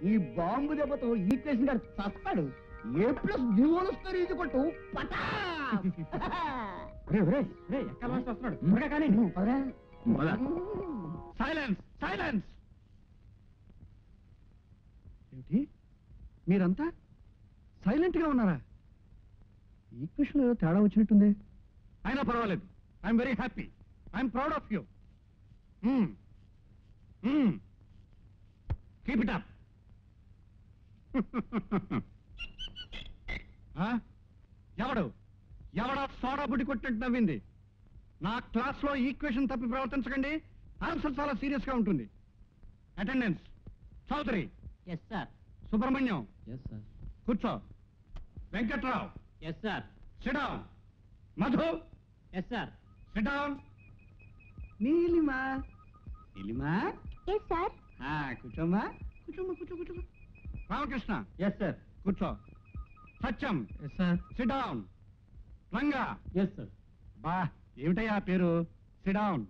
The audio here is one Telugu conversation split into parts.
ఈ బాంబు దెబ్బతో ఈక్వేషన్ గారు చస్తాడు ఏ ప్లస్ డ్యూవల్ వస్తారు ఇది కొట్టు పటా వస్తున్నాడు త్వరగా కానీ పదరా. పద. సైలెన్స్ సైలెన్స్ ఏమిటి మీరంతా సైలెంట్ గా ఉన్నారా ఈక్వేషన్ ఏదో తేడా వచ్చినట్టుంది అయినా పర్వాలేదు I'm very happy I'm proud of you keep it up ఎవడు ఎవడో సోడా బుడ్డి కొట్టినట్టు నవ్వింది నా క్లాస్ లో ఈక్వేషన్ తప్పి ప్రవర్తించకండి ఆన్సర్ చాలా సీరియస్ గా ఉంటుంది attendance Chowdary yes sir Subrahmanyam yes sir కూర్చో Venkatrao yes sir sit down Madhu yes sir sit down Neelima Neelima yes sir ఆ, కూర్చోమ్మా కూర్చోమ్మా కూర్చో కూర్చో రామకృష్ణ ఎస్ సార్ కూర్చో Satyam yes sir sit down Ranga yes sir బా ఏమిటయ్యా ఆ పేరు sit down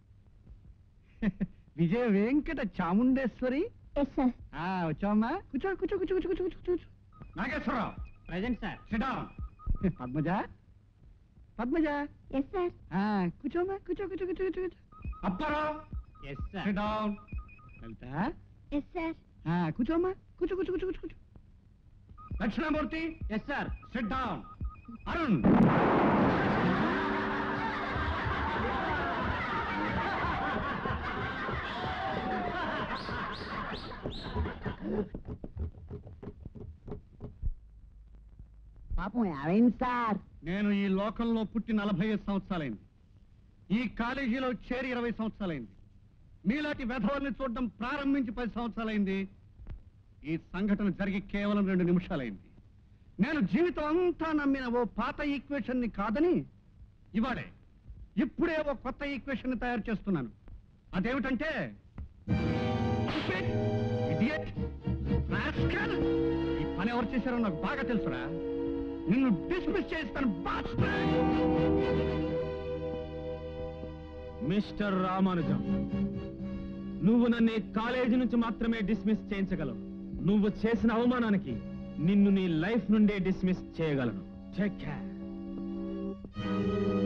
Vijaya Venkata Chamundeswari yes sir ఆ వచ్చావమ్మా కూర్చో కూర్చో కూర్చో కూర్చో కూర్చో కూర్చో కూర్చో Nageswararao present sir sit down Padmaja Padmaja yes sir ఆ, కూర్చోమ్మా కూర్చో కూర్చో కూర్చో కూర్చో కూర్చో Apparao yes sir sit down Lalitha yes sir ఆ, కూర్చోమ్మా కూర్చో కూర్చో కూర్చో కూర్చో కూర్చో Dakshinamurthy yes sir sit down Arun పాపం ఏమైంది సార్ నేను ఈ లోకంలో పుట్టి నలభై ఐదు సంవత్సరాలైంది ఈ కాలేజీలో చేరి ఇరవై సంవత్సరాలైంది మీలాంటి వెధవల్ని చూడడం ప్రారంభించి పది సంవత్సరాలైంది ఈ సంఘటన జరిగి కేవలం రెండు నిమిషాలైంది నేను జీవితం అంతా నమ్మిన ఓ పాత ఈక్వేషన్ ని కాదని ఇవాడే ఇప్పుడే ఓ కొత్త ఈక్వేషన్ ని తయారు చేస్తున్నాను అదేమిటంటే Stupid, idiot, rascal. ఈ పని ఎవరు చేశారో నాకు బాగా తెలుసురా నిన్ను డిస్మిస్ చేస్తాను bastard. మిస్టర్ రామానుజం నువ్వు నన్ను ఈ కాలేజీ నుంచి మాత్రమే డిస్మిస్ చేయించగలవు నువ్వు చేసిన అవమానానికి నిన్ను నీ లైఫ్ నుండే డిస్మిస్ చేయగలను టేక్ కేర్